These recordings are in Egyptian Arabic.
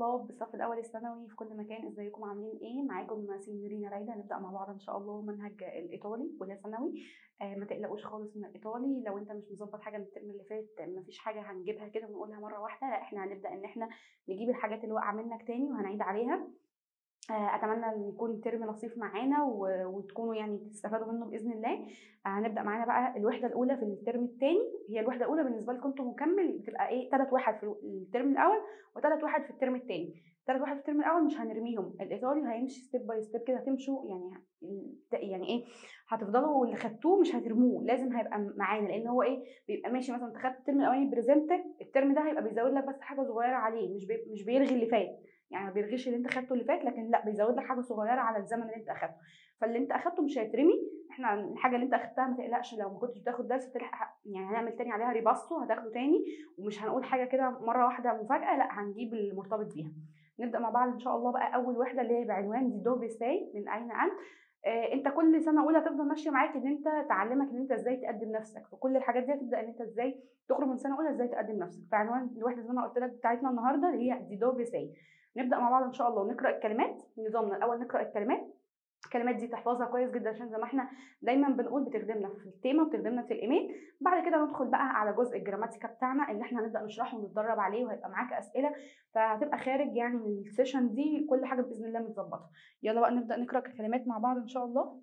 طلاب بالصف الاول الثانوي في كل مكان ازيكم عاملين ايه معاكم سينيورينا رايده هنبدا مع بعض ان شاء الله منهج الايطالي ولا ثانوي آه ما تقلقوش خالص من الايطالي لو انت مش مظبط حاجه من الترم اللي فات ما فيش حاجه هنجيبها كده ونقولها مره واحده لا احنا هنبدا ان احنا نجيب الحاجات اللي واقعه منك تاني وهنعيد عليها آه، اتمنى ان يكون ترم لطيف معانا و- وتكونوا يعني تستفادوا منه باذن الله آه، هنبدا معانا بقى الوحده الاولى في الترم الثاني هي الوحده الاولى بالنسبه لكم انتم مكمل بتبقى ايه ثلاث واحد في الترم الاول وثلاث واحد في الترم الثاني ثلاث واحد في الترم الاول مش هنرميهم الايطالي هيمشي ستيب باي ستيب كده هتمشوا يعني يعني ايه هتفضلوا اللي خدتوه مش هترموه لازم هيبقى معانا لان هو ايه بيبقى ماشي مثلا انت خدت الترم الاولاني بريزنتد الترم ده هيبقى بيزود لك بس حاجه صغيره عليه مش بي مش بيلغي اللي فات يعني ما بيلغيش اللي انت خدته اللي فات لكن لا بيزود لك حاجه صغيره على الزمن اللي انت اخدته فاللي انت اخدته مش هيترمي احنا الحاجه اللي انت اخدتها ما تقلقش لو ما كنتش بتاخد درس تلحق يعني هنعمل تاني عليها ريباستو هتاخده تاني ومش هنقول حاجه كده مره واحده مفاجاه لا هنجيب المرتبط بيها نبدا مع بعض ان شاء الله بقى اول وحده اللي هي بعنوان دي دو بيساي من اين انت آه انت كل سنه اولى هتفضل ماشيه معاك ان انت تعلمك ان انت ازاي تقدم نفسك وكل الحاجات دي هتبدا ان انت ازاي تخرج من سنه اولى ازاي تقدم نفسك فعنوان الوحده زي ما انا قلت لك بتاعتنا النهارده اللي هي دي دو بيساي نبدا مع بعض ان شاء الله نقرا الكلمات نظامنا الاول نقرا الكلمات الكلمات دي تحفظها كويس جدا عشان زي ما احنا دايما بنقول بتخدمنا في التيمه وبتخدمنا في الايميل بعد كده ندخل بقى على جزء الجراماتيكا بتاعنا اللي احنا هنبدا نشرحه ونتدرب عليه وهيبقى معاك اسئله فهتبقى خارج يعني من السيشن دي كل حاجه باذن الله متظبطه يلا بقى نبدا نقرا الكلمات مع بعض ان شاء الله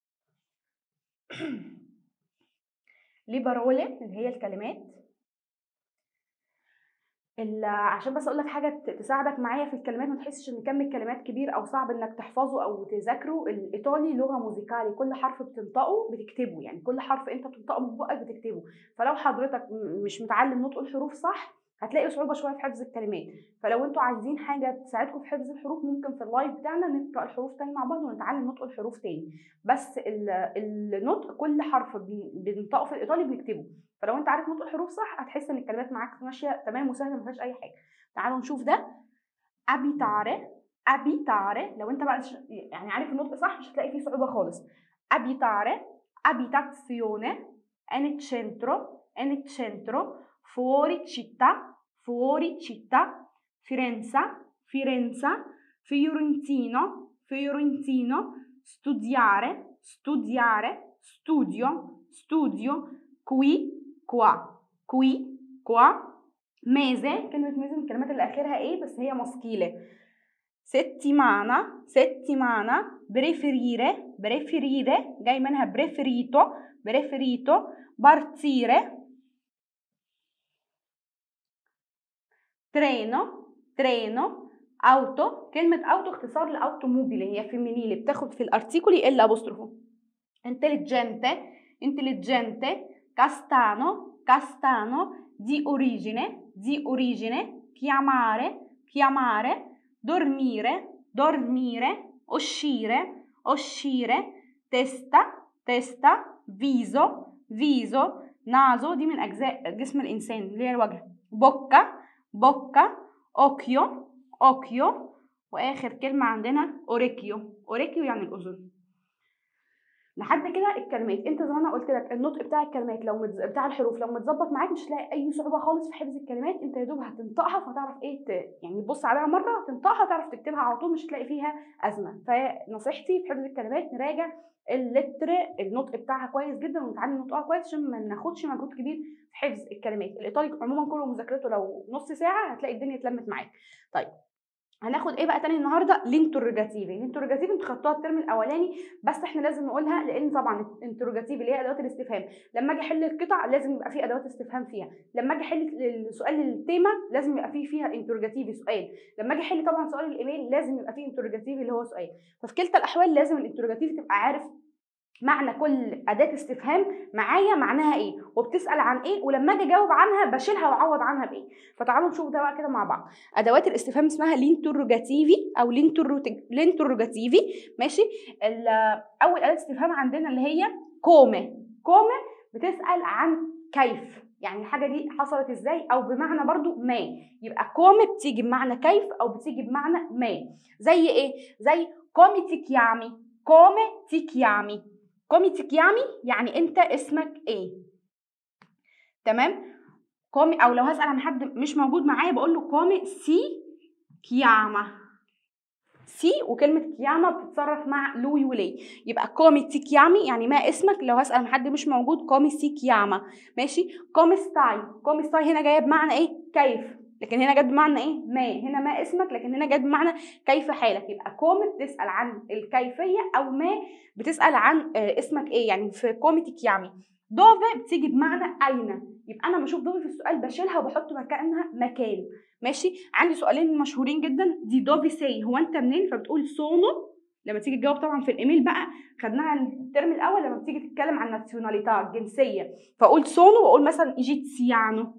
لي بارولي اللي هي الكلمات ال- عشان بس اقول لك حاجه ت- تساعدك معايا في الكلمات ما تحسش ان كم الكلمات كبير او صعب انك تحفظه او تذاكره الايطالي لغه موزيكالي كل حرف بتنطقه بتكتبه يعني كل حرف انت بتنطقه من بقك بتكتبه فلو حضرتك م- مش متعلم نطق الحروف صح هتلاقي صعوبه شويه في حفظ الكلمات فلو انتوا عايزين حاجه تساعدكم في حفظ الحروف ممكن في اللايف بتاعنا نقرا الحروف تاني مع بعض ونتعلم نطق الحروف تاني بس ال- النطق كل حرف بن- بننطقه في الايطالي بنكتبه فلو انت عارف نطق الحروف صح هتحس ان الكلمات معاك ماشيه تمام وسهله ما فيهاش اي حاجه تعالوا نشوف ده ابيتاري ابيتاري لو انت بقى ش- يعني عارف النطق صح مش هتلاقي فيه صعوبه خالص ابيتاري abitazione è nel centro è nel centro fuori città fuori città Firenze Firenze Fiorentino Fiorentino studiare studiare studio studio qui qua qui qua mese كلمة ميزة من الكلمات اللي آخرها إيه بس هي ماسكيلة settimana settimana preferire preferire جاي منها preferito preferito partire treno treno auto كلمة auto اختصار لأوتوموبيل هي فيمينيلي بتاخد في الارتيكولي إلا أبوستروفو intelligente intelligente castano castano di origine di origine chiamare chiamare dormire dormire uscire uscire testa testa viso viso naso دي من أجزاء جسم الإنسان اللي هي الوجه bocca bocca occhio occhio وآخر كلمة عندنا orecchio orecchio يعني الأذن لحد كده الكلمات انت زي ما انا قلت لك النطق بتاع الكلمات لو متز... بتاع الحروف لو متظبط معاك مش هتلاقي اي صعوبه خالص في حفظ الكلمات انت يا دوب هتنطقها فتعرف ايه ت... يعني تبص عليها مره تنطقها تعرف تكتبها على طول مش هتلاقي فيها ازمه فنصيحتي في حفظ الكلمات نراجع اللتر النطق بتاعها كويس جدا ونتعلم نطقها كويس عشان ما ناخدش مجهود كبير في حفظ الكلمات الايطالي عموما كله مذاكرته لو نص ساعه هتلاقي الدنيا اتلمت معاك طيب هناخد ايه بقى تاني النهارده الانتروجاتيف الانتروجاتيف انتوا خدتوها الترم الاولاني بس احنا لازم نقولها لان طبعا الانتروجاتيف اللي هي ادوات الاستفهام لما اجي احل القطع لازم يبقى في ادوات استفهام فيها لما اجي احل السؤال التيمه لازم يبقى فيه فيها انتروجاتيف سؤال لما اجي احل طبعا سؤال الايميل لازم يبقى فيه انتروجاتيف اللي هو سؤال ففي كلتا الاحوال لازم الانتروجاتيف تبقى عارف معنى كل أداة استفهام معايا معناها إيه وبتسأل عن إيه ولما أجي أجاوب عنها بشيلها وأعوض عنها بإيه فتعالوا نشوف ده بقى كده مع بعض أدوات الاستفهام اسمها لينتروجاتيفي أو لينتروجاتيفي ماشي أول أداة استفهام عندنا اللي هي كومة كومة بتسأل عن كيف يعني الحاجة دي حصلت ازاي او بمعنى برضو ما يبقى كومي بتيجي بمعنى كيف او بتيجي بمعنى ما زي ايه زي كومي تيكيامي كومي تيكيامي كومي تيكيامي يعني انت اسمك ايه تمام كومي او لو هسال عن حد مش موجود معايا بقول له كومي سي كياما سي وكلمة كياما بتتصرف مع لوي ولي يبقى كومي تي كيامي يعني ما اسمك لو هسأل من حد مش موجود كومي سي كياما ماشي كومي ستاي كومي ستاي هنا جايه بمعنى ايه كيف لكن هنا جت بمعنى ايه ما هنا ما اسمك لكن هنا جت بمعنى كيف حالك يبقى كوم بتسال عن الكيفيه او ما بتسال عن آه، اسمك ايه يعني في كومي تيكيامي دوفي بتيجي بمعنى اين يبقى انا بشوف دوفي في السؤال بشيلها وبحط مكانها مكان ماشي عندي سؤالين مشهورين جدا دي دوفي سي هو انت منين فبتقول سونو لما تيجي تجاوب طبعا في الايميل بقى خدناها الترم الاول لما بتيجي تتكلم عن ناسيوناليتا الجنسيه فاقول سونو واقول مثلا ايجيتسيانو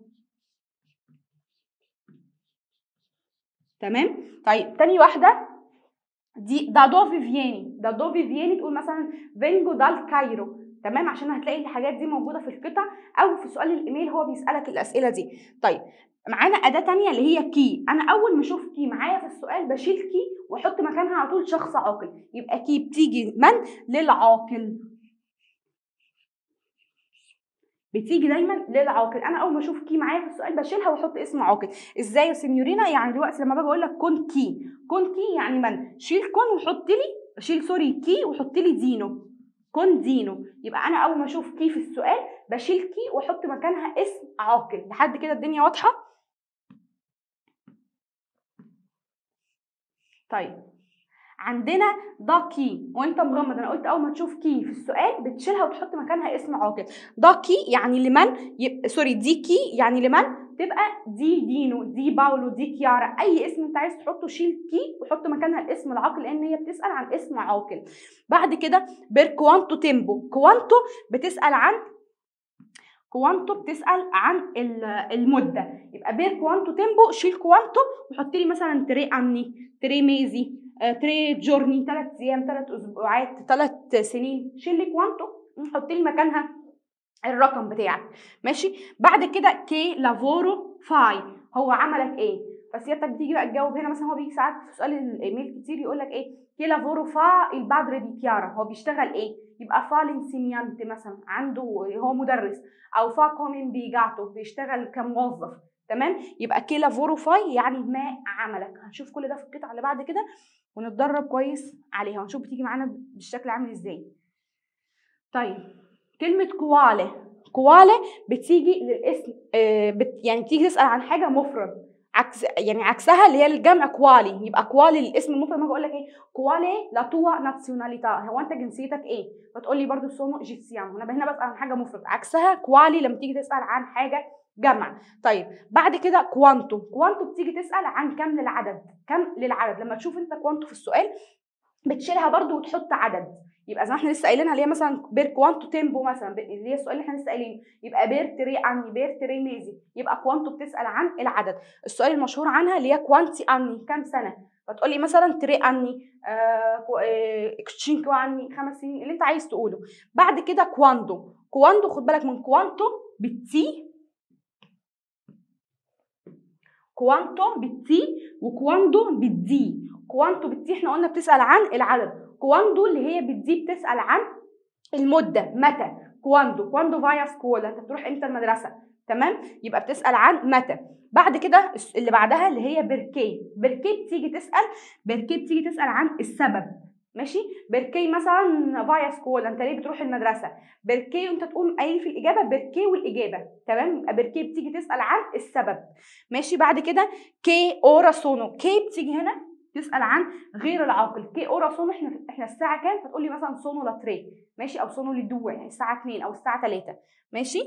تمام طيب تاني واحده دي دا دوفي فييني دا دوفي فييني تقول مثلا فينجو دال كايرو تمام عشان هتلاقي الحاجات دي موجوده في القطع او في سؤال الايميل هو بيسالك الاسئله دي طيب معانا اداه تانية اللي هي كي انا اول ما اشوف كي معايا في السؤال بشيل كي واحط مكانها على طول شخص عاقل يبقى كي بتيجي من للعاقل بتيجي دايما للعاقل انا اول ما اشوف كي معايا في السؤال بشيلها واحط اسم عاقل ازاي يا سينيورينا يعني دلوقتي لما باجي اقول لك كون كي كون كي يعني من شيل كون وحط لي شيل سوري كي وحط لي دينو كون دينو يبقى انا اول ما اشوف كي في السؤال بشيل كي واحط مكانها اسم عاقل لحد كده الدنيا واضحه طيب عندنا ده كي وانت مغمض انا قلت اول ما تشوف كي في السؤال بتشيلها وتحط مكانها اسم عاقل ده كي يعني لمن يب... سوري دي كي يعني لمن تبقى دي دينو دي باولو دي كيارا اي اسم انت عايز تحطه شيل كي وحط مكانها الاسم العاقل لان هي بتسال عن اسم عاقل بعد كده بير كوانتو تيمبو كوانتو بتسال عن كوانتو بتسال عن المده يبقى بير كوانتو تيمبو شيل كوانتو وحط لي مثلا تري اني تري ميزي تري جورني ثلاث ايام ثلاث اسبوعات ثلاث سنين شيل لي كوانتو حط لي مكانها الرقم بتاعك ماشي بعد كده كي لافورو فاي هو عملك ايه فسيادتك بتيجي بقى تجاوب هنا مثلا هو بيجي ساعات في سؤال الايميل كتير يقول لك ايه كي لافورو فا البادر دي كيارا هو بيشتغل ايه يبقى فا لانسينيانت مثلا عنده هو مدرس او فا كومين بيجاتو بيشتغل كموظف تمام يبقى كي لافورو فاي يعني ما عملك هنشوف كل ده في القطعه اللي بعد كده ونتدرب كويس عليها ونشوف بتيجي معانا بالشكل عامل ازاي طيب كلمة كوالي كوالي بتيجي للاسم آه بت يعني بتيجي تسأل عن حاجة مفرد عكس يعني عكسها اللي هي الجمع كوالي يبقى كوالي الاسم المفرد ما بقول لك ايه كوالي لا توا ناسيوناليتا هو انت جنسيتك ايه فتقول لي برضو سونو ايجيبسيانو انا هنا بسال عن حاجه مفرد عكسها كوالي لما تيجي تسال عن حاجه جمع طيب بعد كده كوانتو كوانتو بتيجي تسال عن كم للعدد كم للعدد لما تشوف انت كوانتو في السؤال بتشيلها برضو وتحط عدد يبقى زي ما احنا لسه قايلينها اللي هي مثلا بير كوانتو تيمبو مثلا اللي هي السؤال اللي احنا لسه قايلينه يبقى بير تري اني بير تري ميزي يبقى كوانتو بتسال عن العدد السؤال المشهور عنها اللي هي كوانتي اني كام سنه فتقول لي مثلا تري اني اكشينكو اني خمس سنين اللي انت عايز تقوله بعد كده كواندو كواندو خد بالك من كوانتو بالتي كوانتو بالتي وكواندو بالدي كوانتو بالتي احنا قلنا بتسال عن العدد كواندو اللي هي بالدي بتسال عن المده متى كواندو كواندو فايا سكولا انت بتروح امتى المدرسه تمام يبقى بتسال عن متى بعد كده اللي بعدها اللي هي بركي بركي بتيجي تسال بركي بتيجي تسال عن السبب ماشي بركي مثلا فايا سكولا انت ليه بتروح المدرسه بركي وانت تقوم قايل في الاجابه بركي والاجابه تمام يبقى بركي بتيجي تسال عن السبب ماشي بعد كده كي اورا سونو كي بتيجي هنا تسال عن غير العاقل كي اورا سونو احنا احنا الساعه كام فتقول لي مثلا سونو لا تري ماشي او سونو لدو يعني الساعه 2 او الساعه 3 ماشي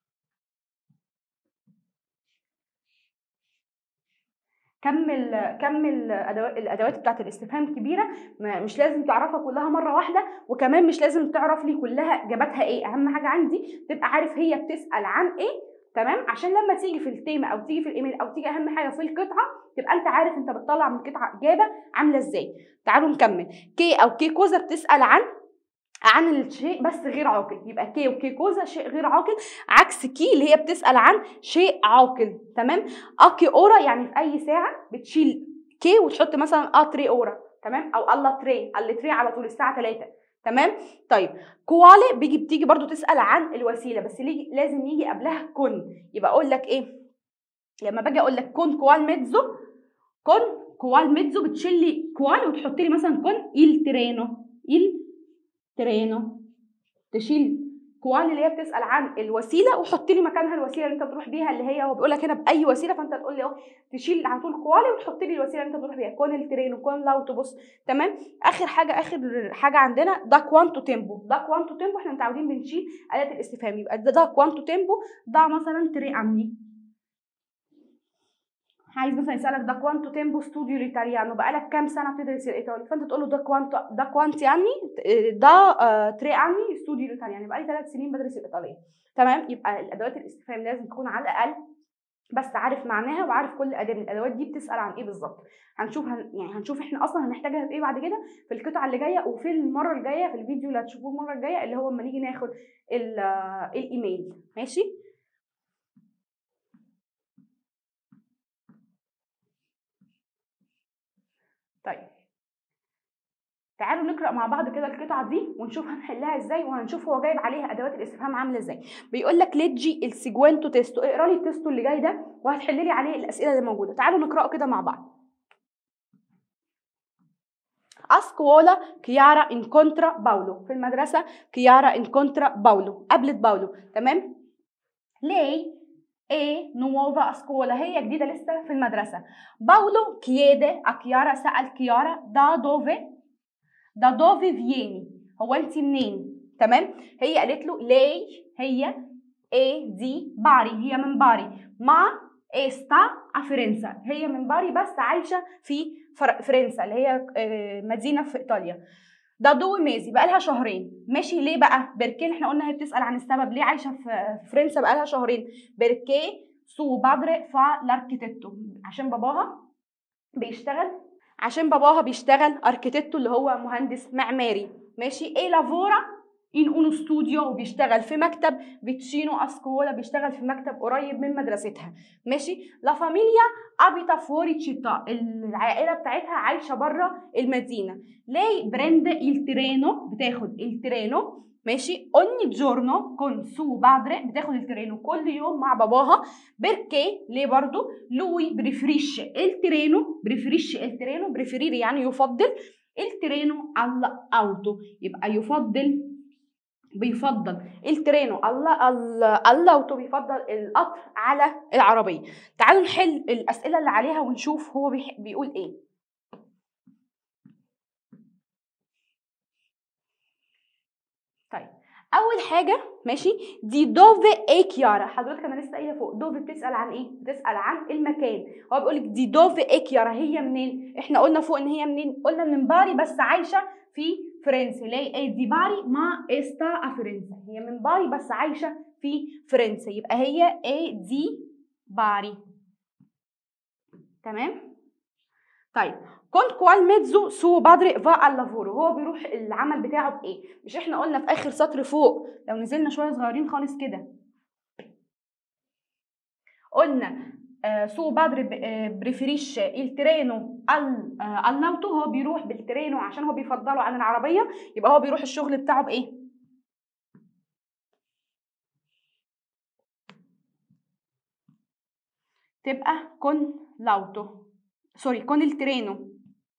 كمل كمل الادوات بتاعت الاستفهام كبيره مش لازم تعرفها كلها مره واحده وكمان مش لازم تعرف لي كلها اجاباتها ايه اهم حاجه عندي تبقى عارف هي بتسال عن ايه تمام عشان لما تيجي في التيمة او تيجي في الايميل او تيجي اهم حاجه في القطعه تبقى انت عارف انت بتطلع من القطعه اجابه عامله ازاي تعالوا نكمل كي او كي كوزا بتسال عن عن الشيء بس غير عاقل يبقى كي وكي كوزا شيء غير عاقل عكس كي اللي هي بتسال عن شيء عاقل تمام اكي اورا يعني في اي ساعه بتشيل كي وتحط مثلا ا تري اورا تمام او الله تري اللي تري على طول الساعه 3 تمام طيب كوالي بيجي بتيجي برضو تسال عن الوسيله بس ليه لازم يجي قبلها كن يبقى اقول لك ايه لما باجي اقول لك كون كوال ميتزو كون كوال ميتزو بتشيل لي كوال وتحط لي مثلا كون il treno il treno تشيل كوال اللي هي بتسال عن الوسيله وحط لي مكانها الوسيله اللي انت بتروح بيها اللي هي هو بيقول لك هنا باي وسيله فانت تقول لي اهو تشيل على طول كوالي وتحط لي الوسيله اللي انت بتروح بيها كون الترين كون الاوتوبوس تمام اخر حاجه اخر حاجه عندنا ده كوانتو تيمبو ده كوانتو تيمبو احنا متعودين بنشيل اداه الاستفهام يبقى ده, ده كوانتو تيمبو ده مثلا تري امني عايز مثلا يسالك ده كوانتو تيمبو ستوديو الايطاليانو بقالك كام سنه بتدرس الايطالي فانت تقول له ده كوانتو ده كوانتي اني ده آه تري اني ستوديو الايطاليانو بقالي ثلاث سنين بدرس الايطاليه تمام يبقى الادوات الاستفهام لازم تكون على الاقل بس عارف معناها وعارف كل اداه من الادوات دي بتسال عن ايه بالظبط هنشوف هن... يعني هنشوف احنا اصلا هنحتاجها في ايه بعد كده في القطعه اللي جايه وفي المره الجايه في الفيديو اللي هتشوفوه المره الجايه اللي هو اما نيجي ناخد ال... الايميل ماشي طيب تعالوا نقرا مع بعض كده القطعه دي ونشوف هنحلها ازاي وهنشوف هو جايب عليها ادوات الاستفهام عامله ازاي بيقول لك ليجي السيجوينتو تيستو اقرا لي التيستو اللي جاي ده وهتحل لي عليه الاسئله اللي موجوده تعالوا نقراه كده مع بعض A scuola Chiara incontra Paolo في المدرسة Chiara incontra Paolo قابلت باولو تمام lei è nuova a scuola هي جديدة لسه في المدرسة باولو chiede a Chiara سأل كيارا da dove da dove vieni هو انت منين تمام هي قالت له lei هي e di باري هي من باري ما استا افرنسا هي من باري بس عايشه في فرنسا اللي هي مدينه في ايطاليا ده دو ميزي بقى لها شهرين ماشي ليه بقى بركين احنا قلنا هي بتسال عن السبب ليه عايشه في فرنسا بقى لها شهرين بركي سو بادر فا لاركيتيتو عشان باباها بيشتغل عشان باباها بيشتغل اركيتيتو اللي هو مهندس معماري ماشي ايه لافورا in uno studio وبيشتغل في مكتب فيتشينو اسكولا بيشتغل في مكتب قريب من مدرستها ماشي لا فاميليا ابيتا فوري تشيتا العائله بتاعتها عايشه بره المدينه لي برند الترينو بتاخد الترينو ماشي ogni giorno con suo padre بتاخد الترينو كل يوم مع باباها perché ليه برضو lui preferisce il treno preferisce il treno preferire يعني يفضل الترينو على الاوتو يبقى يفضل بيفضل الترينو الله الاوتو بيفضل القطر على العربيه تعالوا نحل الاسئله اللي عليها ونشوف هو بيقول ايه طيب اول حاجه ماشي دي دوفي اي كيارا حضرتك انا لسه قايله فوق دوفي بتسال عن ايه بتسال عن المكان هو بيقول لك دي دوفي اي كيارا هي منين احنا قلنا فوق ان هي منين قلنا من باري بس عايشه في فرنسا ليه ايه دي باري ما استا افرنسا هي من باري بس عايشه في فرنسا يبقى هي ايه دي باري تمام طيب كنت كوال ميتزو سو بادري فا اللافورو هو بيروح العمل بتاعه بايه مش احنا قلنا في اخر سطر فوق لو نزلنا شويه صغيرين خالص كده قلنا سو بادري بريفريش الترينو الاوتو هو بيروح بالترينو عشان هو بيفضله عن العربيه يبقى هو بيروح الشغل بتاعه بايه تبقى كون لاوتو سوري كون الترينو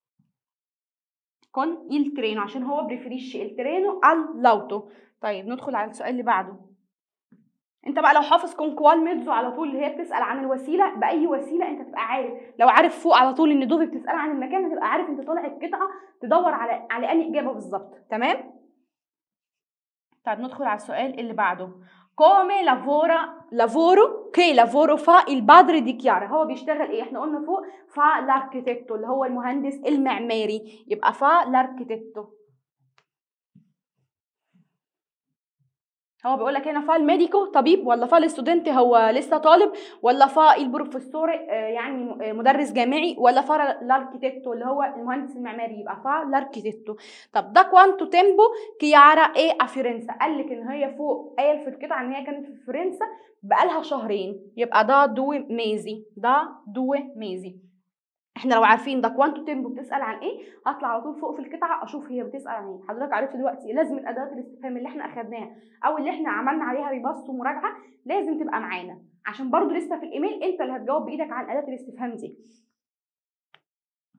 كون الترينو عشان هو بريفريش الترينو الاوتو طيب ندخل على السؤال اللي بعده انت بقى لو حافظ كونكوال ميتزو على طول اللي هي بتسال عن الوسيله باي وسيله انت تبقى عارف لو عارف فوق على طول ان دوفي بتسال عن المكان هتبقى عارف انت طالع القطعه تدور على على انهي اجابه بالظبط تمام طيب ندخل على السؤال اللي بعده come lavora lavoro che lavoro fa il padre di Chiara هو بيشتغل ايه احنا قلنا فوق fa l'architetto اللي هو المهندس المعماري يبقى fa l'architetto هو بيقول لك هنا فا الميديكو طبيب ولا فا الاستودنت هو لسه طالب ولا فا البروفيسور يعني مدرس جامعي ولا فا الاركيتكتو اللي هو المهندس المعماري يبقى فا الاركيتكتو طب ده كوانتو تيمبو كيارا ايه افيرنسا قال لك ان هي فوق قال في القطعه ان هي كانت في فرنسا بقالها شهرين يبقى ده دو ميزي ده دو ميزي احنا لو عارفين ده كوانتو تيمبو بتسال عن ايه هطلع على طول فوق في القطعه اشوف هي بتسال عن ايه حضرتك عرفت دلوقتي لازم الادوات الاستفهام اللي احنا اخدناها او اللي احنا عملنا عليها ريباص ومراجعه لازم تبقى معانا عشان برضو لسه في الايميل انت اللي هتجاوب بايدك عن اداه الاستفهام دي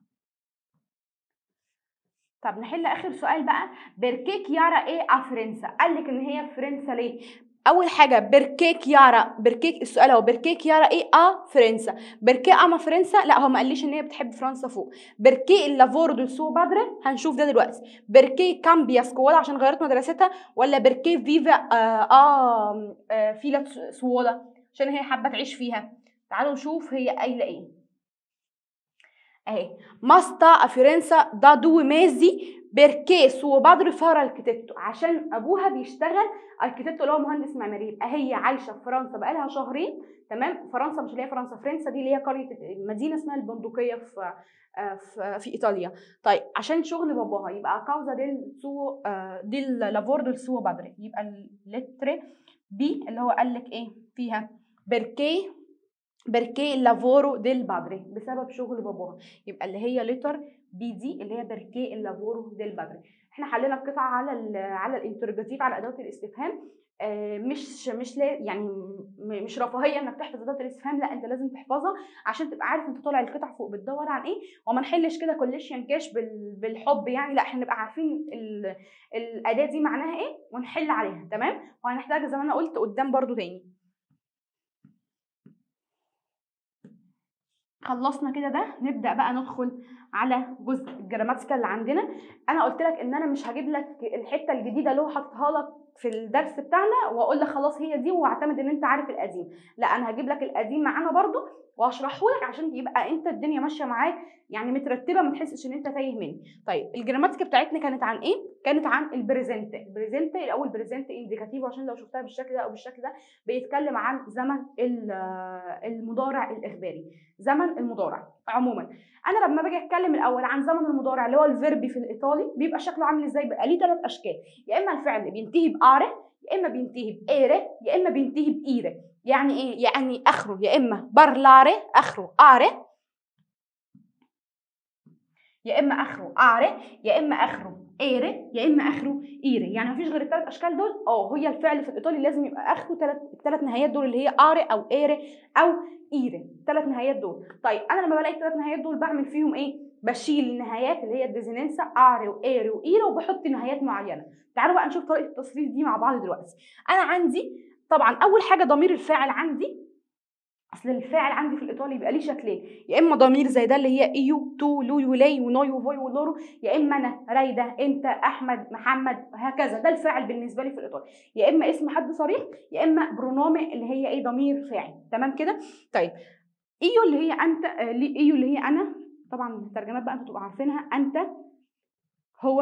طب نحل اخر سؤال بقى بركي كيارا ايه ا فرنسا قال لك ان هي في فرنسا ليه اول حاجه بركي كيارا بركي السؤال هو بركي كيارا ايه ا فرنسا بركي اما فرنسا لا هو ما قاليش ان هي بتحب فرنسا فوق بركي اللافورو دو سو بادري هنشوف ده دلوقتي بركي كامبيا سكولا عشان غيرت مدرستها ولا بركي فيفا آه, آه, آه فيلا سوولا عشان هي حابه تعيش فيها تعالوا نشوف هي قايله ايه اهي ماستا ا فرنسا دا دو ميزي بيركي سو بدر فار الكتيتو عشان ابوها بيشتغل اركيتكتو اللي هو مهندس معماري يبقى هي عايشه في فرنسا بقالها شهرين تمام فرنسا مش اللي هي فرنسا فرنسا دي اللي هي قريه مدينه اسمها البندقيه في في, في ايطاليا طيب عشان شغل باباها يبقى كاوزا ديل سو دي لافور ديل سو بدري يبقى اللتر بي اللي هو قال لك ايه فيها بيركي بركي لافورو ديل بادري بسبب شغل باباها يبقى اللي هي لتر بي دي اللي هي بركي اللافورو ديل بادري احنا حلينا القطعه على ال على الانتروجاتيف على ادوات الاستفهام آه مش مش لا يعني مش رفاهيه انك تحفظ ادوات الاستفهام لا انت لازم تحفظها عشان تبقى عارف انت طالع القطع فوق بتدور عن ايه وما نحلش كده كلش ينكاش بالحب يعني لا احنا نبقى عارفين الاداه دي معناها ايه ونحل عليها تمام وهنحتاج زي ما انا قلت قدام برضو تاني خلصنا كده ده نبدا بقى ندخل على جزء الجراماتيكال اللي عندنا انا قلت لك ان انا مش هجيب لك الحته الجديده اللي هو حاططها لك في الدرس بتاعنا واقول لك خلاص هي دي واعتمد ان انت عارف القديم لا انا هجيب لك القديم معانا برضو واشرحه لك عشان يبقى انت الدنيا ماشيه معاك يعني مترتبه ما تحسش ان انت تايه مني طيب الجراماتيكا بتاعتنا كانت عن ايه كانت عن البريزنت البريزنت الاول بريزنت انديكاتيف عشان لو شفتها بالشكل ده او بالشكل ده بيتكلم عن زمن المضارع الاخباري زمن المضارع عموما انا لما باجي اتكلم الاول عن زمن المضارع اللي هو الفيربي في الايطالي بيبقى شكله عامل ازاي بقى ليه ثلاث اشكال يا اما الفعل بينتهي باره يا اما بينتهي بايره يا اما بينتهي بايره يعني ايه يعني اخره يا اما بارلاري اخره اره يا اما اخره اره يا اما اخره ايره يا اما اخره ايره يعني مفيش غير الثلاث اشكال دول اه هي الفعل في الايطالي لازم يبقى اخره ثلاث الثلاث نهايات دول اللي هي اره او ايره او ايره الثلاث نهايات دول طيب انا لما بلاقي الثلاث نهايات دول بعمل فيهم ايه بشيل النهايات اللي هي الديزيننسا ار واير وايره وبحط نهايات معينه تعالوا بقى نشوف طريقه التصريف دي مع بعض دلوقتي انا عندي طبعا اول حاجه ضمير الفاعل عندي اصل الفاعل عندي في الايطالي بيبقى ليه شكلين يا اما ضمير زي ده اللي هي ايو تو لو يولاي ونوي وفوي ولورو يا اما انا رايده انت احمد محمد هكذا ده الفاعل بالنسبه لي في الايطالي يا اما اسم حد صريح يا اما برونومي اللي هي ايه ضمير فاعل تمام كده طيب ايو اللي هي انت ايو اللي هي انا طبعا الترجمات بقى انتوا تبقوا عارفينها انت هو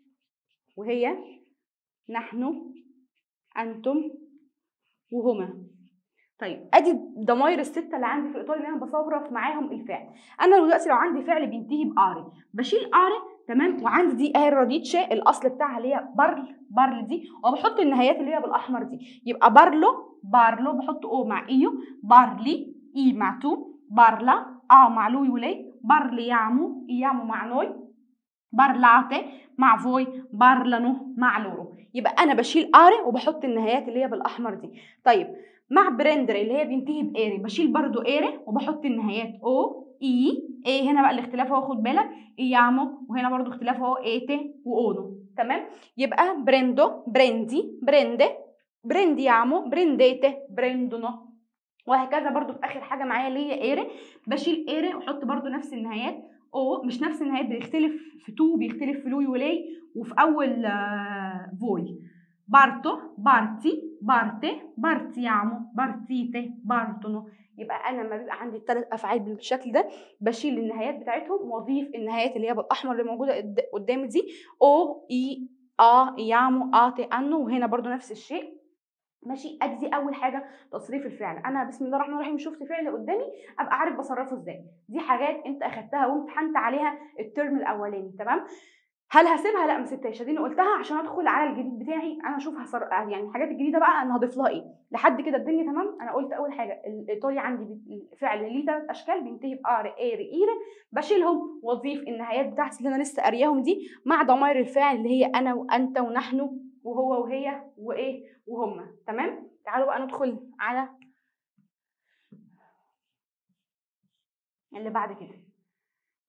وهي نحن انتم وهما طيب ادي الضماير السته اللي عندي في الايطالي اللي انا بصرف معاهم الفعل انا دلوقتي لو عندي فعل بينتهي باري بشيل اري تمام وعندي دي اهي الراديتشا الاصل بتاعها اللي هي بارل بارل دي وبحط النهايات اللي هي بالاحمر دي يبقى بارلو بارلو بحط او مع ايو بارلي اي مع تو بارلا ا مع لوي ولي بارليامو ايامو مع نوي بارلاته مع فوي بارلانو مع لورو يبقى انا بشيل اري وبحط النهايات اللي هي بالاحمر دي طيب مع برندر اللي هي بينتهي بايري بشيل برضو ايري وبحط النهايات او اي ايه هنا بقى الاختلاف اهو خد بالك ايامو وهنا برضو اختلاف اهو ايتي واونو تمام يبقى بريندو بريندي بريندي برينديامو برينديتي بريندونو وهكذا برضو في اخر حاجه معايا اللي هي ايري بشيل ايري واحط برضو نفس النهايات او مش نفس النهايات بيختلف في تو بيختلف في لوي ولاي وفي اول آه فوي بارتو بارتي بارتي بارتيامو بارتيتي بارتونو يبقى انا لما بيبقى عندي الثلاث افعال بالشكل ده بشيل النهايات بتاعتهم واضيف النهايات اللي هي بالاحمر اللي موجوده قدامي دي او اي ا يامو اتي انو وهنا برضو نفس الشيء ماشي ادي دي اول حاجه تصريف الفعل انا بسم الله الرحمن الرحيم شفت فعل قدامي ابقى عارف بصرفه ازاي دي حاجات انت اخدتها وامتحنت عليها الترم الاولاني تمام هل هسيبها لا ما سبتهاش اديني قلتها عشان ادخل على الجديد بتاعي انا اشوف هصر... يعني الحاجات الجديده بقى انا هضيف لها ايه لحد كده الدنيا تمام انا قلت اول حاجه الايطالي عندي الفعل ليه ثلاث اشكال بينتهي بار اير اير بشيلهم واضيف النهايات بتاعتي اللي انا لسه قارياهم دي مع ضمائر الفاعل اللي هي انا وانت ونحن وهو وهي وايه وهما تمام تعالوا بقى ندخل على اللي بعد كده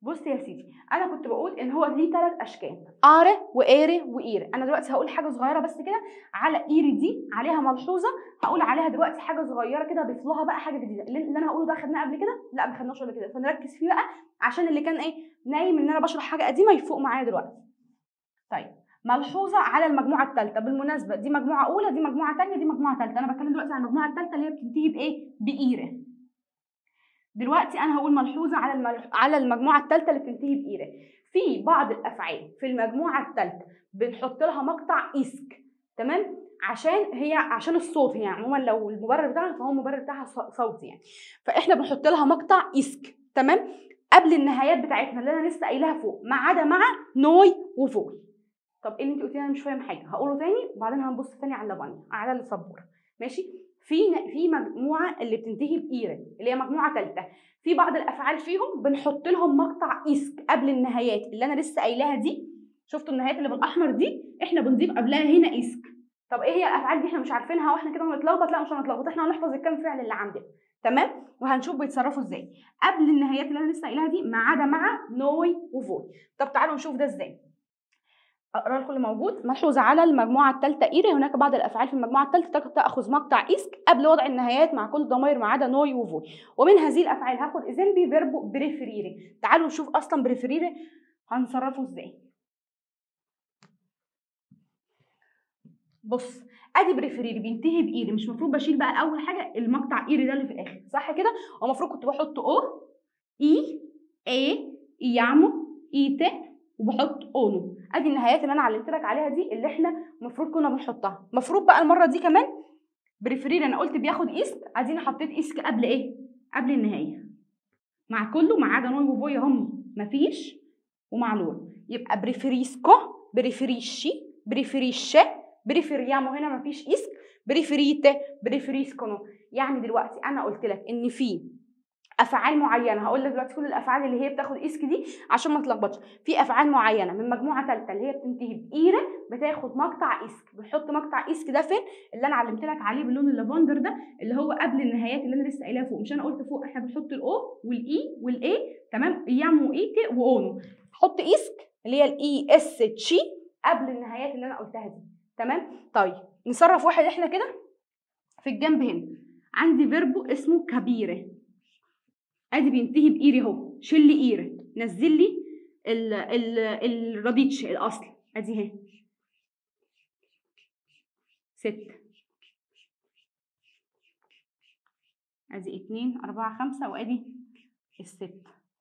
بص يا سيدي انا كنت بقول ان هو ليه ثلاث اشكال اره وايري وايري انا دلوقتي هقول حاجه صغيره بس كده على ايري دي عليها ملحوظه هقول عليها دلوقتي حاجه صغيره كده اضيف لها بقى حاجه جديده اللي اللي انا هقوله ده خدناه قبل كده لا ما خدناش قبل كده فنركز فيه بقى عشان اللي كان ايه نايم ان انا بشرح حاجه قديمه يفوق معايا دلوقتي طيب ملحوظه على المجموعه الثالثه بالمناسبه دي مجموعه اولى دي مجموعه ثانيه دي مجموعه ثالثه انا بتكلم دلوقتي عن المجموعه الثالثه اللي هي بتنتهي بايه بايره دلوقتي انا هقول ملحوظه على المل... على المجموعه الثالثه اللي بتنتهي بايره في بعض الافعال في المجموعه الثالثه بنحط لها مقطع اسك تمام عشان هي عشان الصوت هي عموما لو المبرر بتاعها فهو المبرر بتاعها ص- صوتي يعني فاحنا بنحط لها مقطع اسك تمام قبل النهايات بتاعتنا اللي انا لسه قايلها فوق ما عدا مع نوي وفوي طب ايه اللي انت قلتي انا مش فاهم حاجه هقوله تاني وبعدين هنبص تاني على اللبانيا على السبوره ماشي في في مجموعه اللي بتنتهي بايره اللي هي مجموعه ثالثه في بعض الافعال فيهم بنحط لهم مقطع اسك قبل النهايات اللي انا لسه قايلاها دي شفتوا النهايات اللي بالاحمر دي احنا بنضيف قبلها هنا اسك طب ايه هي الافعال دي احنا مش عارفينها واحنا كده هنتلخبط لا مش هنتلخبط احنا هنحفظ الكام فعل اللي عندنا تمام وهنشوف بيتصرفوا ازاي قبل النهايات اللي انا لسه قايلها دي ما عدا مع نوي وفوي طب تعالوا نشوف ده ازاي اقرا لكم اللي موجود ملحوظه على المجموعه الثالثه ايري هناك بعض الافعال في المجموعه الثالثه تاخذ مقطع اسك قبل وضع النهايات مع كل ضمائر ما عدا نوي وفوي ومن هذه الافعال هاخد اذنبي فيربو بريفريري تعالوا نشوف اصلا بريفريري هنصرفه ازاي بص ادي بريفريري بينتهي بايري مش المفروض بشيل بقى اول حاجه المقطع ايري ده اللي في الاخر صح كده هو المفروض كنت بحط او اي اي ايامو ايتي وبحط اونو ادي النهايات اللي انا علمت لك عليها دي اللي احنا المفروض كنا بنحطها المفروض بقى المره دي كمان بريفرير انا قلت بياخد اسك اديني حطيت اسك قبل ايه قبل النهايه مع كله ما عدا نوي وفوي هم مفيش ومع لور يبقى بريفريسكو بريفريشي بريفريشه بريفريامو هنا مفيش اسك بريفريته بريفريسكونو يعني دلوقتي انا قلت لك ان في افعال معينه هقول لك دلوقتي كل الافعال اللي هي بتاخد اسك دي عشان ما تلخبطش في افعال معينه من مجموعه ثالثه اللي هي بتنتهي بايره بتاخد مقطع اسك بنحط مقطع اسك ده فين اللي انا علمت لك عليه باللون اللافندر ده اللي هو قبل النهايات اللي انا لسه قايلها فوق مش انا قلت فوق احنا بنحط الاو والاي والاي تمام يامو ايتي واونو حط اسك اللي هي الاي اس تشي قبل النهايات اللي انا قلتها دي تمام طيب نصرف واحد احنا كده في الجنب هنا عندي فيربو اسمه كبيره ادي بينتهي بايري اهو شيل لي ايره نزل لي ال ال الراديتش الاصل ادي اهي ست ادي اتنين اربعة خمسة وادي الست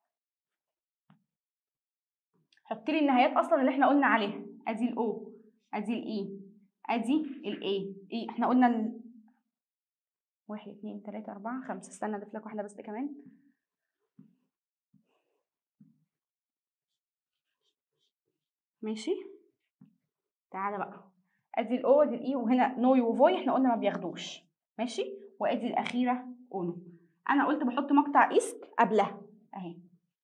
حط لي النهايات اصلا اللي احنا قلنا عليها ادي الاو ادي الاي ادي الاي اي احنا قلنا ال... واحد اتنين تلاتة اربعة خمسة استنى اضيف لك واحدة بس كمان ماشي تعالى بقى ادي الاو ادي الاي وهنا نوي وفوي احنا قلنا ما بياخدوش ماشي وادي الاخيره اونو انا قلت بحط مقطع اسك قبلها اهي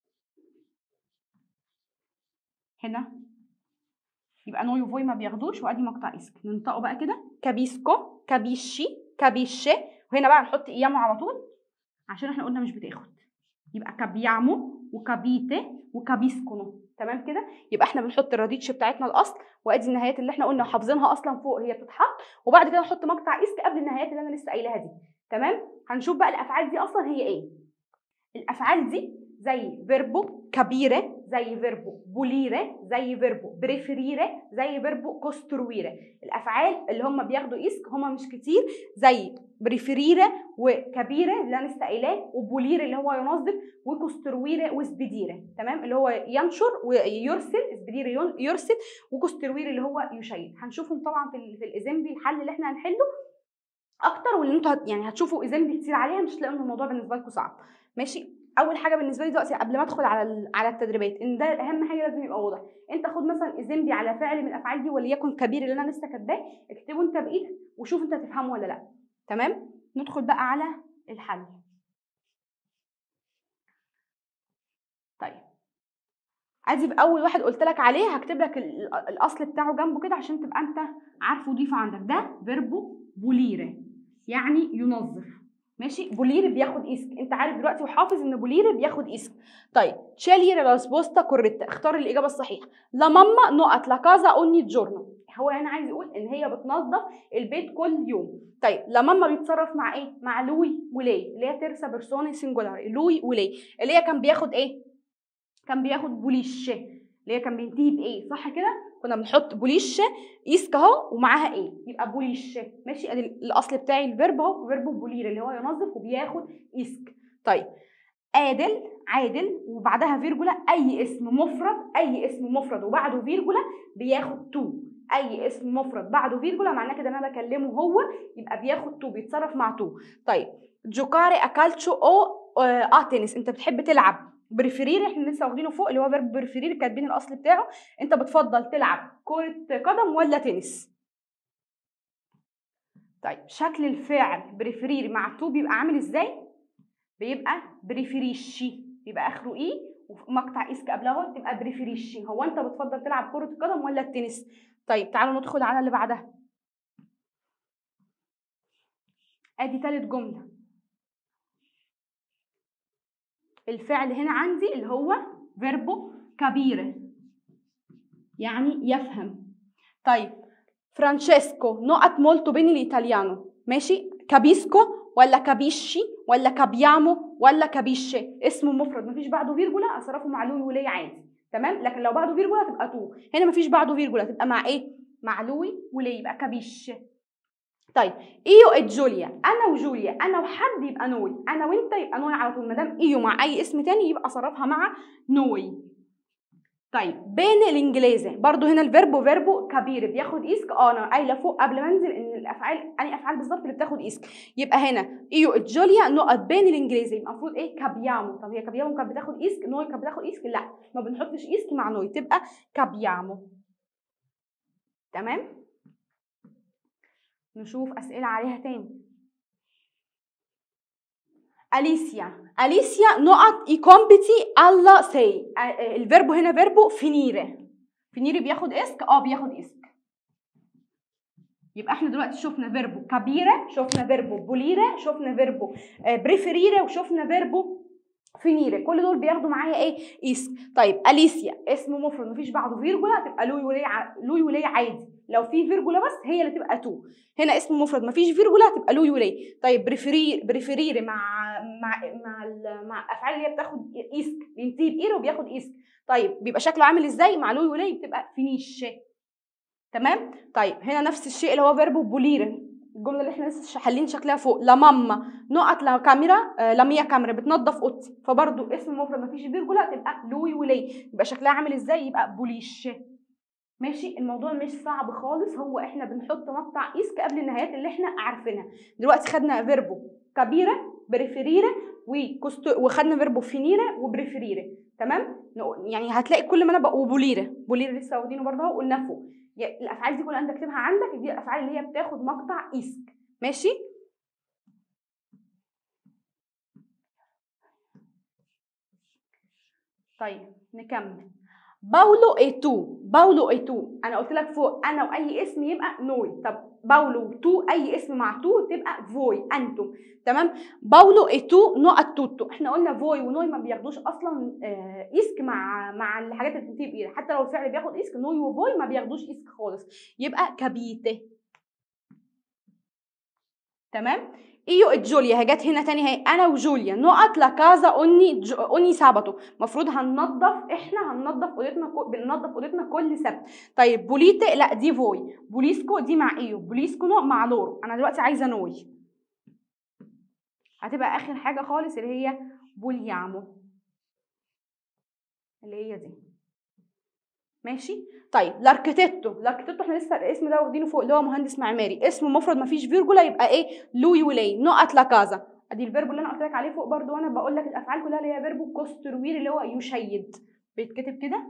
هنا يبقى نوي وفوي ما بياخدوش وادي مقطع اسك ننطقه بقى كده كابيسكو كابيشي كابيشي وهنا بقى نحط ايامو على طول عشان احنا قلنا مش بتاخد يبقى كابيامو وكابيتي وكابيسكونو تمام كده يبقى احنا بنحط الراديتش بتاعتنا الاصل وادي النهايات اللي احنا قلنا حافظينها اصلا فوق هي بتتحط وبعد كده نحط مقطع اسك قبل النهايات اللي انا لسه قايلاها دي تمام هنشوف بقى الافعال دي اصلا هي ايه الافعال دي زي فيربو كبيره زي فيربو بوليره زي فيربو بريفريره زي فيربو كوسترويره الافعال اللي هم بياخدوا اسك هم مش كتير زي بريفريره وكبيره اللي انا لسه قايلاه وبوليره اللي هو ينظف وكوسترويره وسبديره تمام اللي هو ينشر ويرسل سبديره يرسل وكوسترويره اللي هو يشيد هنشوفهم طبعا في ال- في الايزامبي الحل اللي احنا هنحله اكتر واللي انتوا هت يعني هتشوفوا ايزامبي كتير عليها مش هتلاقوا ان الموضوع بالنسبه لكم صعب ماشي اول حاجه بالنسبه لي دلوقتي قبل ما ادخل على ال- على التدريبات ان ده اهم حاجه لازم يبقى واضح انت خد مثلا ايزامبي على فعل من الافعال دي وليكن كبير اللي انا لسه كاتباه اكتبه انت بايدك وشوف انت تفهمه ولا لا تمام ندخل بقى على الحل طيب ادي باول واحد قلت لك عليه هكتب لك ال- الاصل بتاعه جنبه كده عشان تبقى انت عارفه ضيفه عندك ده فيربو بوليره يعني ينظف ماشي بولير بياخد اسك انت عارف دلوقتي وحافظ ان بولير بياخد اسك طيب شالير لا ريسبوستا كوريتا اختار الاجابه الصحيحه لا ماما نقط لا كازا اوني جورنو هو هنا عايز يقول ان هي بتنظف البيت كل يوم طيب لا ماما بيتصرف مع ايه مع لوي ولاي اللي هي ترسا بيرسوني سنجولار لوي ولاي اللي هي كان بياخد ايه كان بياخد بوليش اللي هي كان بينتهي بايه صح كده كنا بنحط بوليش يسك اهو ومعاها ايه يبقى بوليش ماشي ادي الاصل بتاعي الفيرب اهو فيرب بولير اللي هو ينظف وبياخد يسك طيب عادل عادل وبعدها فيرجولا اي اسم مفرد اي اسم مفرد وبعده فيرجولا بياخد تو اي اسم مفرد بعده فيرجولا معناه كده ان انا بكلمه هو يبقى بياخد تو بيتصرف مع تو طيب جوكاري اكالتشو او اه تنس انت بتحب تلعب بريفيرير احنا لسه واخدينه فوق اللي هو فيرب بريفيرير كاتبين الاصل بتاعه انت بتفضل تلعب كرة قدم ولا تنس طيب شكل الفعل بريفيرير مع تو بيبقى عامل ازاي بيبقى بريفيريشي بيبقى اخره ايه ومقطع اسك قبلها تبقى بريفيريشي هو انت بتفضل تلعب كرة قدم ولا التنس طيب تعالوا ندخل على اللي بعدها ادي تالت جمله الفعل هنا عندي اللي هو فيربو كبيرة يعني يفهم طيب فرانشيسكو نقط مولتو بين الايطاليانو ماشي كابيسكو ولا كابيشي ولا كابيامو ولا كابيشي اسمه مفرد مفيش بعده فيرجولا اصرفه مع لوي ولي عادي تمام لكن لو بعده فيرجولا تبقى تو هنا مفيش بعده فيرجولا تبقى مع ايه مع لوي ولي يبقى كابيشي طيب ايو ات جوليا انا وجوليا انا وحد يبقى نوي انا وانت يبقى نوي على طول ما دام ايو مع اي اسم تاني يبقى صرفها مع نوي طيب بين الانجليزي برضو هنا الفيربو فيربو كبير بياخد اسك اه انا قايله فوق قبل ما انزل ان الافعال اني افعال بالظبط اللي بتاخد اسك يبقى هنا ايو ات جوليا نقط بين الانجليزي يبقى المفروض ايه كابيامو طب هي كابيامو كانت بتاخد اسك نوي كانت بتاخد اسك لا ما بنحطش اسك مع نوي تبقى كابيامو تمام نشوف أسئلة عليها تاني أليسيا أليسيا نقط i compiti alla sei الفيربو هنا فيربو فينيري فينيري بياخد اسك اه بياخد اسك يبقى احنا دلوقتي شفنا فيربو كبيرة شفنا فيربو بوليرة شفنا فيربو بريفيريرة وشفنا فيربو فينيري كل دول بياخدوا معايا ايه اسك طيب اليسيا اسم مفرد مفيش بعده فيرجولا تبقى لوي ولي ع... لوي ولي عادي لو في فيرجولا بس هي اللي تبقى تو هنا اسم مفرد مفيش فيرجولا تبقى لوي ولي طيب بريفيري بريفيريري مع مع مع ال... مع الافعال اللي هي بتاخد اسك بينتهي باير وبياخد اسك طيب بيبقى شكله عامل ازاي مع لوي ولي بتبقى فينيش تمام طيب هنا نفس الشيء اللي هو فيربو بوليره الجمله اللي احنا لسه حالين شكلها فوق لا ماما نقط لا كاميرا آه لا ميا كاميرا بتنظف اوضتي فبرضو اسم مفرد مفيش فيرجولا تبقى لوي ولي يبقى شكلها عامل ازاي يبقى بوليش ماشي الموضوع مش صعب خالص هو احنا بنحط مقطع اسك قبل النهايات اللي احنا عارفينها دلوقتي خدنا فيربو كبيره بريفيريره وخدنا فيربو فينيره وبريفيريره تمام يعني هتلاقي كل ما انا بقى وبوليره بوليره لسه واخدينه برضه اهو قلنا فوق الافعال دي كلها انت اكتبها عندك دي الافعال اللي هي بتاخد مقطع اسك ماشي طيب نكمل باولو اي تو باولو اي تو انا قلت لك فوق انا واي اسم يبقى نوي طب باولو تو اي اسم مع تو تبقى فوي انتم تمام باولو اي تو نقط توتو احنا قلنا فوي ونوي ما بياخدوش اصلا آه اسك مع مع الحاجات اللي بتنتهي بايه حتى لو الفعل بياخد اسك نوي وفوي ما بياخدوش اسك خالص يبقى كبيته تمام ايو جوليا هي جت هنا تاني هي انا وجوليا نقط لا كازا اوني جو اوني سابتو المفروض هننضف احنا هننضف اوضتنا بننضف اوضتنا كل سبت طيب بوليتي لا دي فوي بوليسكو دي مع ايو بوليسكو نوع مع لورو انا دلوقتي عايزه نوي هتبقى اخر حاجه خالص اللي هي بوليامو اللي هي دي ماشي طيب الاركتيتو الاركتيتو احنا لسه الاسم ده واخدينه فوق اللي هو مهندس معماري اسم مفرد مفيش فيرجولا يبقى ايه لوي ولي نقط لا كازا ادي الفيربو اللي انا قلت لك عليه فوق برضو وانا بقول لك الافعال كلها اللي هي فيربو كوستروير اللي هو يشيد بيتكتب كده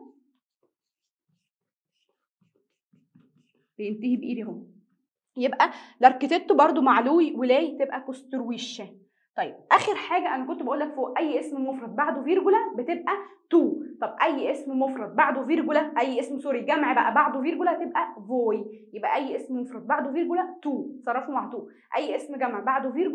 بينتهي بايدي اهو يبقى الاركتيتو برضو مع لوي ولاي تبقى كوسترويشه طيب اخر حاجه انا كنت بقول لك فوق اي اسم مفرد بعده فيرجولا بتبقى تو طب اي اسم مفرد بعده فيرجولا اي اسم سوري جمع بقى بعده فيرجولا تبقى فوي يبقى اي اسم مفرد بعده فيرجولا تو صرفه مع تو اي اسم جمع بعده فيرجولا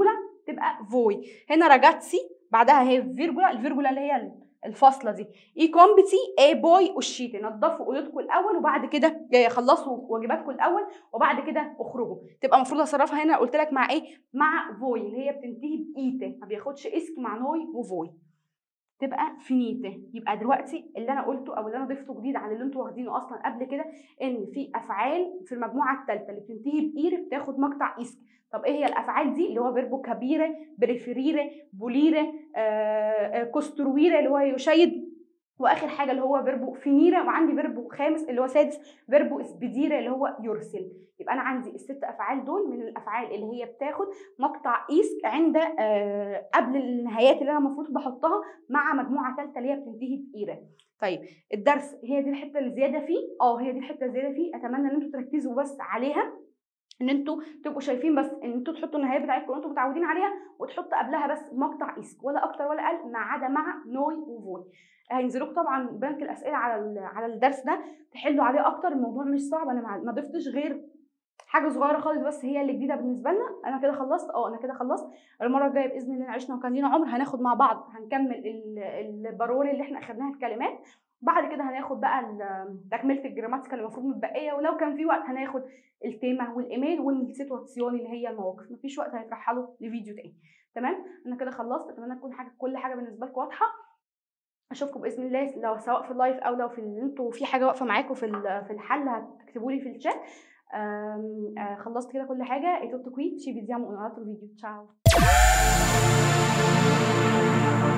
تبقى فوي هنا راجاتسي بعدها هي فيرجولا الفيرجولا اللي هي الفاصله دي اي كومبتي اي بوي وشيتي نظفوا اوضتكم الاول وبعد كده جاي خلصوا واجباتكم الاول وبعد كده اخرجوا تبقى المفروض اصرفها هنا قلت لك مع ايه مع فوي اللي هي بتنتهي بايته ما بياخدش اسك مع نوي وفوي تبقى فينيته يبقى دلوقتي اللي انا قلته او اللي انا ضفته جديد عن اللي انتوا واخدينه اصلا قبل كده ان في افعال في المجموعه الثالثه اللي بتنتهي باير بتاخد مقطع اسك طب ايه هي الافعال دي اللي هو فيربو كبيره بريفيريره بوليره آه كوسترويره اللي هو يشيد واخر حاجه اللي هو فيربو فينيره وعندي فيربو خامس اللي هو سادس فيربو اسبديره اللي هو يرسل يبقى انا عندي الست افعال دول من الافعال اللي هي بتاخد مقطع ايسك عند آه قبل النهايات اللي انا المفروض بحطها مع مجموعه ثالثه اللي هي بتنتهي بايره طيب الدرس هي دي الحته اللي زياده فيه اه هي دي الحته الزياده فيه اتمنى ان انتوا تركزوا بس عليها ان انتوا تبقوا شايفين بس ان انتوا تحطوا النهايه بتاعتكم اللي انتوا متعودين عليها وتحط قبلها بس مقطع ايسك ولا اكتر ولا اقل ما عدا مع نوي وفوي هينزلوك طبعا بنك الاسئله على على الدرس ده تحلوا عليه اكتر الموضوع مش صعب انا ما ضفتش غير حاجه صغيره خالص بس هي اللي جديده بالنسبه لنا انا كده خلصت اه انا كده خلصت المره الجايه باذن الله عشنا وكان لينا عمر هناخد مع بعض هنكمل البارول اللي احنا اخدناها الكلمات بعد كده هناخد بقى تكمله الجراماتيكال اللي المفروض متبقيه ولو كان في وقت هناخد التيمه والايميل والسيتواسيون اللي هي المواقف مفيش وقت هيترحلوا لفيديو تاني تمام انا كده خلصت اتمنى تكون حاجه كل حاجه بالنسبه لكم واضحه اشوفكم باذن الله لو سواء في اللايف او لو في انتوا في حاجه واقفه معاكم في في الحل هتكتبوا لي في الشات خلصت كده كل حاجه e tutto qui ci vediamo in un altro video ciao